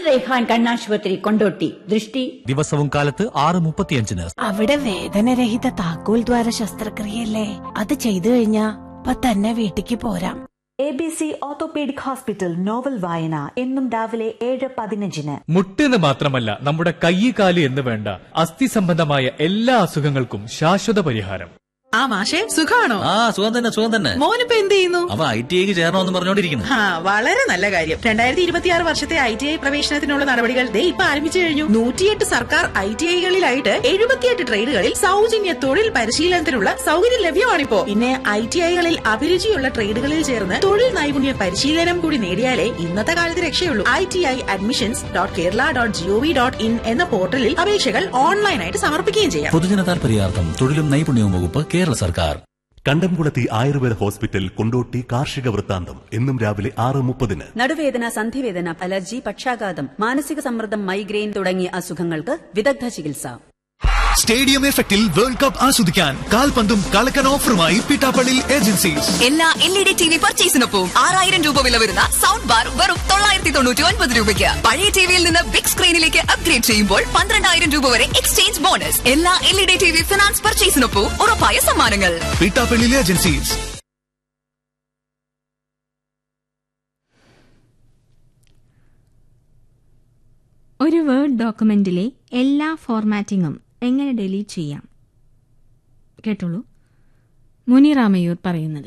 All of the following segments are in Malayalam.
റൈഹാൻ കണ്ണാശുപത്രി കൊണ്ടോട്ടി ദൃഷ്ടി ദിവസവും കാലത്ത് ആറ് മുപ്പത്തിയഞ്ചിന് അവിടെ വേദനരഹിത താക്കോൽ ദ്വാര ശസ്ത്രക്രിയല്ലേ അത് ചെയ്തു കഴിഞ്ഞാ ഇപ്പൊ തന്നെ വീട്ടിക്ക് പോരാം A B C orthopaedic hospital novel വായന എന്നും രാവിലെ ഏഴ് പതിനഞ്ചിന് മുട്ടെന്ന് മാത്രമല്ല നമ്മുടെ കൈ കാല് എന്ന് വേണ്ട അസ്ഥി സംബന്ധമായ എല്ലാ അസുഖങ്ങൾക്കും ശാശ്വത പരിഹാരം ആ മാഷെ സുഖാണോ ആ സുഖം തന്നെ സുഖം തന്നെ മോനിപ്പോ എന്ത് ചെയ്യുന്നു അവ ഐ ടി ഐക്ക് ചേരണമെന്ന് പറഞ്ഞോണ്ടിരിക്കുന്നു ആ വളരെ നല്ല കാര്യം രണ്ടായിരത്തി ഇരുപത്തിയാറ് വർഷത്തെ ഐ ടി ഐ പ്രവേശനത്തിനുള്ള നടപടികൾ ദേ ഇപ്പൊ ആരംഭിച്ചു കഴിഞ്ഞു നൂറ്റിയെട്ട് സർക്കാർ ഐ ടി ഐകളിലായിട്ട് എഴുപത്തിയെട്ട് ട്രേഡുകളിൽ സൗജന്യ തൊഴിൽ പരിശീലനത്തിനുള്ള സൗകര്യം ലഭ്യമാണിപ്പോ പിന്നെ ഐ ടി ഐകളിൽ അഭിരുചിയുള്ള ട്രേഡുകളിൽ ചേർന്ന് തൊഴിൽ നൈപുണ്യ പരിശീലനം കൂടി നേടിയാലേ ഇന്നത്തെ കാലത്ത് രക്ഷയുള്ളൂ I T I admissions dot Kerala dot G O V dot in എന്ന പോർട്ടലിൽ അപേക്ഷകൾ ഓൺലൈനായിട്ട് സമർപ്പിക്കുകയും ചെയ്യാം പൊതുജന താൽപര്യാർത്ഥം തൊഴിലും നൈപുണ്യവും വകുപ്പ് കേരള സർക്കാർ കണ്ടംകുളത്തി ആയുർവേദ ഹോസ്പിറ്റൽ കൊണ്ടോട്ടി കാർഷിക വൃത്താന്തം എന്നും രാവിലെ ആറ് മുപ്പതിന് നടുവേദന സന്ധിവേദന അലർജി പക്ഷാഘാതം മാനസിക സമ്മർദ്ദം മൈഗ്രെയിൻ തുടങ്ങിയ അസുഖങ്ങൾക്ക് വിദഗ്ധ ചികിത്സ സ്റ്റേഡിയം എഫക്റ്റിൽ വേൾഡ് കപ്പ് ആസ്വദിക്കാൻ കാൽപന്തും കളക്കൻ ഓഫറുമായി പിട്ടാപ്പള്ളി ഏജൻസീസ് എല്ലാ L E D T V പർച്ചേസിനൊപ്പം ആറായിരം രൂപ വില വരുന്ന സൗണ്ട് ബാർ വെറും തൊള്ളായിരത്തി തൊണ്ണൂറ്റി ഒൻപത് രൂപയ്ക്ക് പഴയ ടിവിയിൽ നിന്ന് ബിഗ് സ്ക്രീനിലേക്ക് അപ്ഗ്രേഡ് ചെയ്യുമ്പോൾ പന്ത്രണ്ടായിരം രൂപ വരെ എക്സ്ചേഞ്ച് ബോണസ് എല്ലാ L E D T V finance പർച്ചേസിനൊപ്പം ഉറപ്പായ സമ്മാനങ്ങൾ പിട്ടാപ്പള്ളി ഏജൻസീസ് ഒരു വേർഡ് ഡോക്യുമെന്റിലെ എല്ലാ ഫോർമാറ്റിങ്ങും എങ്ങനെ ഡിലീറ്റ് ചെയ്യാം കേട്ടോളൂ മുനിറാമയൂർ പറയുന്നത്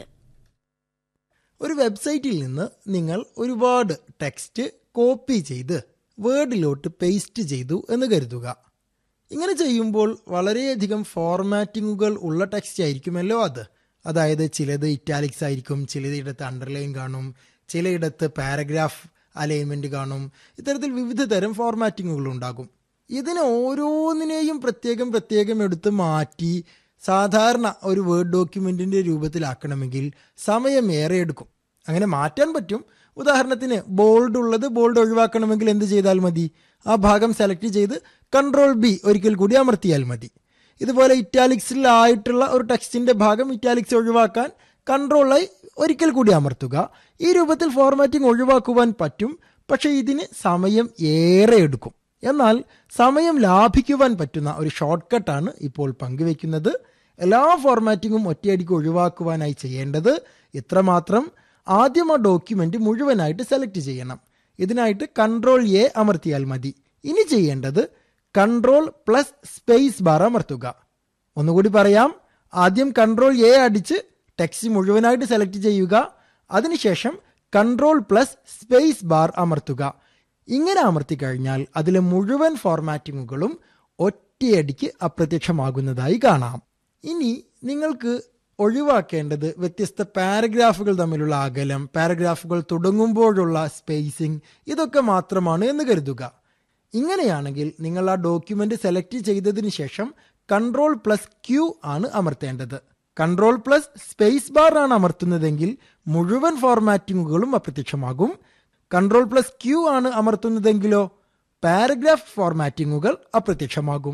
ഒരു വെബ്സൈറ്റിൽ നിന്ന് നിങ്ങൾ ഒരുപാട് ടെക്സ്റ്റ് കോപ്പി ചെയ്ത് വേർഡിലോട്ട് പേസ്റ്റ് ചെയ്തു എന്ന് കരുതുക ഇങ്ങനെ ചെയ്യുമ്പോൾ വളരെയധികം ഫോർമാറ്റിങ്ങുകൾ ഉള്ള ടെക്സ്റ്റ് ആയിരിക്കുമല്ലോ അത് അതായത് ചിലത് ഇറ്റാലിക്സ് ആയിരിക്കും ചിലയിടത്ത് അണ്ടർലൈൻ കാണും ചിലയിടത്ത് പാരഗ്രാഫ് അലൈൻമെന്റ് കാണും ഇത്തരത്തിൽ വിവിധ തരം ഫോർമാറ്റിങ്ങുകൾ ഉണ്ടാകും ഇതിനെ ഓരോന്നിനെയും പ്രത്യേകം പ്രത്യേകം എടുത്ത് മാറ്റി സാധാരണ ഒരു വേർഡ് ഡോക്യുമെന്റിന്റെ രൂപത്തിലാക്കണമെങ്കിൽ സമയം ഏറെ എടുക്കും അങ്ങനെ മാറ്റാൻ പറ്റും ഉദാഹരണത്തിന് ബോൾഡ് ഉള്ളത് ബോൾഡ് ഒഴിവാക്കണമെങ്കിൽ എന്ത് ചെയ്താൽ മതി ആ ഭാഗം സെലക്ട് ചെയ്ത് കൺട്രോൾ ബി ഒരിക്കൽ കൂടി അമർത്തിയാൽ മതി ഇതുപോലെ ഇറ്റാലിക്സിലായിട്ടുള്ള ഒരു ടെക്സ്റ്റിന്റെ ഭാഗം ഇറ്റാലിക്സ് ഒഴിവാക്കാൻ കൺട്രോൾ ഐ ഒരിക്കൽ കൂടി അമർത്തുക ഈ രൂപത്തിൽ ഫോർമാറ്റിംഗ് ഒഴിവാക്കുവാൻ പറ്റും പക്ഷേ ഇതിന് സമയം ഏറെ എടുക്കും എന്നാൽ സമയം ലാഭിക്കുവാൻ പറ്റുന്ന ഒരു ഷോർട്ട് കട്ടാണ് ഇപ്പോൾ പങ്കുവെക്കുന്നത് എല്ലാ ഫോർമാറ്റിങ്ങും ഒറ്റയടിക്ക് ഒഴിവാക്കുവാനായി ചെയ്യേണ്ടത് ഇത്രമാത്രം ആദ്യം ആ ഡോക്യുമെന്റ് മുഴുവനായിട്ട് സെലക്ട് ചെയ്യണം ഇതിനായിട്ട് കൺട്രോൾ എ അമർത്തിയാൽ മതി ഇനി ചെയ്യേണ്ടത് കൺട്രോൾ പ്ലസ് സ്പേസ് ബാർ അമർത്തുക ഒന്നുകൂടി പറയാം ആദ്യം കൺട്രോൾ എ അടിച്ച് ടെക്സ്റ്റ് മുഴുവനായിട്ട് സെലക്ട് ചെയ്യുക അതിനുശേഷം കൺട്രോൾ പ്ലസ് സ്പേസ് ബാർ അമർത്തുക ഇങ്ങനെ അമർത്തി കഴിഞ്ഞാൽ അതിലെ മുഴുവൻ ഫോർമാറ്റിങ്ങുകളും ഒറ്റയടിക്ക് അപ്രത്യക്ഷമാകുന്നതായി കാണാം ഇനി നിങ്ങൾക്ക് ഒഴിവാക്കേണ്ടത് വ്യത്യസ്ത പാരഗ്രാഫുകൾ തമ്മിലുള്ള അകലം പാരഗ്രാഫുകൾ തുടങ്ങുമ്പോഴുള്ള സ്പേസിംഗ് ഇതൊക്കെ മാത്രമാണ് എന്ന് കരുതുക ഇങ്ങനെയാണെങ്കിൽ നിങ്ങൾ ആ ഡോക്യുമെന്റ് സെലക്ട് ചെയ്തതിന് ശേഷം കൺട്രോൾ പ്ലസ് ക്യൂ ആണ് അമർത്തേണ്ടത് കൺട്രോൾ പ്ലസ് സ്പേസ് ബാർ ആണ് അമർത്തുന്നതെങ്കിൽ മുഴുവൻ ഫോർമാറ്റിങ്ങുകളും അപ്രത്യക്ഷമാകും കൺട്രോൾ പ്ലസ് ക്യൂ ആണ് അമർത്തുന്നതെങ്കിലോ പാരഗ്രാഫ് ഫോർമാറ്റിങ്ങുകൾ അപ്രത്യക്ഷമാകും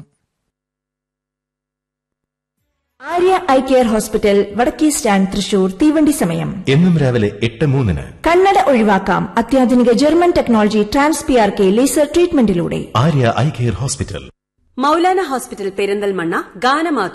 ആര്യ ഐ കെയർ ഹോസ്പിറ്റൽ വടക്കേ സ്റ്റാൻഡ് തൃശൂർ തീവണ്ടി സമയം എന്നും രാവിലെ എട്ട് മൂന്നിന് കണ്ണട ഒഴിവാക്കാം അത്യാധുനിക German technology trans P R K laser ട്രീറ്റ്മെന്റിലൂടെ Arya eye care hospital Moulana hospital Perinthalmanna ഗാനമാ